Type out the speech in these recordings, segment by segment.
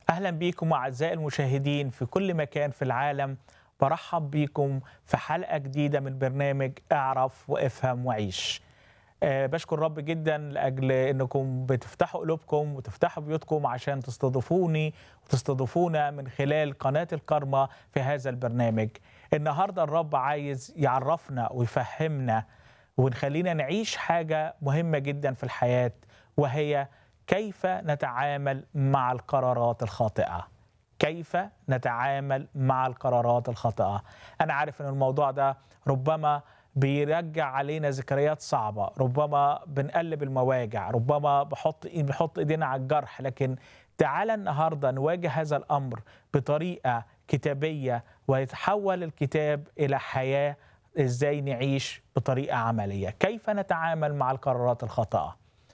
اهلا بيكم اعزائي المشاهدين في كل مكان في العالم برحب بيكم في حلقه جديده من برنامج اعرف وافهم وعيش أه بشكر رب جدا لاجل انكم بتفتحوا قلوبكم وتفتحوا بيوتكم عشان تستضيفوني وتستضيفونا من خلال قناه الكرمه في هذا البرنامج النهارده الرب عايز يعرفنا ويفهمنا ونخلينا نعيش حاجه مهمه جدا في الحياه وهي كيف نتعامل مع القرارات الخاطئه كيف نتعامل مع القرارات الخاطئه انا عارف ان الموضوع ده ربما بيرجع علينا ذكريات صعبه ربما بنقلب المواجع ربما بحط بنحط ايدينا على الجرح لكن تعالى النهارده نواجه هذا الامر بطريقه كتابيه ويتحول الكتاب الى حياه ازاي نعيش بطريقه عمليه كيف نتعامل مع القرارات الخاطئه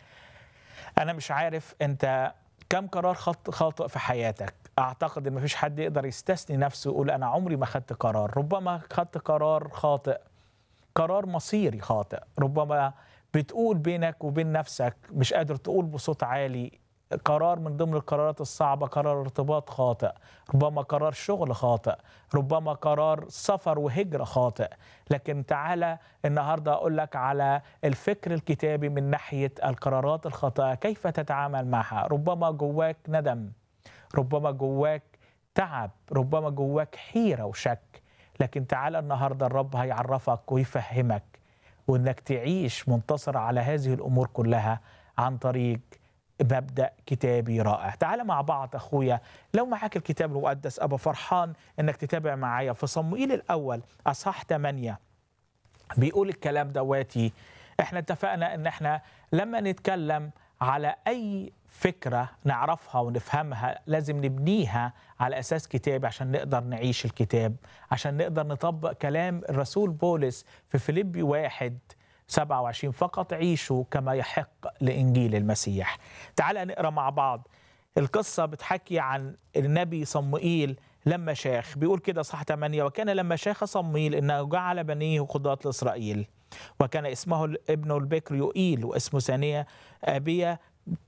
انا مش عارف انت كم قرار خط خاطئ في حياتك اعتقد ان مفيش حد يقدر يستثني نفسه ويقول انا عمري ما خدت قرار ربما خدت قرار خاطئ قرار مصيري خاطئ ربما بتقول بينك وبين نفسك مش قادر تقول بصوت عالي قرار من ضمن القرارات الصعبة قرار ارتباط خاطئ ربما قرار شغل خاطئ ربما قرار سفر وهجرة خاطئ لكن تعالى النهاردة أقول لك على الفكر الكتابي من ناحية القرارات الخاطئة كيف تتعامل معها ربما جواك ندم ربما جواك تعب ربما جواك حيرة وشك لكن تعالى النهاردة الرب هيعرفك ويفهمك وانك تعيش منتصر على هذه الامور كلها عن طريق مبدا كتابي رائع تعال مع بعض اخويا لو معاك الكتاب المقدس ابا فرحان انك تتابع معايا في صموئيل الاول اصحاح 8 بيقول الكلام دواتي احنا اتفقنا ان احنا لما نتكلم على اي فكره نعرفها ونفهمها لازم نبنيها على اساس كتابي عشان نقدر نعيش الكتاب عشان نقدر نطبق كلام الرسول بولس في فيليبي واحد 27 فقط عيشوا كما يحق لإنجيل المسيح تعال نقرأ مع بعض القصة بتحكي عن النبي صموئيل لما شاخ بيقول كده صح 8 وكان لما شاخ صموئيل إنه جعل بنيه قضاة لإسرائيل وكان اسمه ابنه البكر يؤيل واسمه ثانية أبيه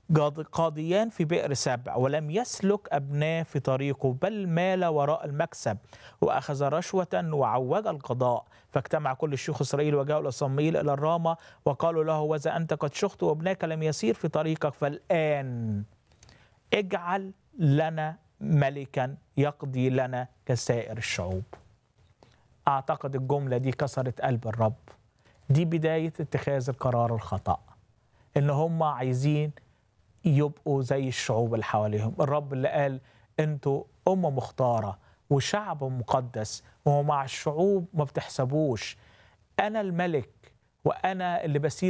قاضيان في بئر سبع ولم يسلك أبناه في طريقه بل مال وراء المكسب وأخذ رشوة وعوج القضاء فاجتمع كل شيوخ إسرائيل وجاءوا إلى صموئيل إلى الرامة وقالوا له وإذا أنت قد شخت وابناك لم يسير في طريقك فالآن اجعل لنا ملكا يقضي لنا كسائر الشعوب أعتقد الجملة دي كسرت قلب الرب دي بداية اتخاذ القرار الخطأ إن هم عايزين يبقوا زي الشعوب اللي حواليهم الرب اللي قال انتوا أمة مختارة وشعب مقدس ومع الشعوب ما بتحسبوش أنا الملك وأنا اللي بسير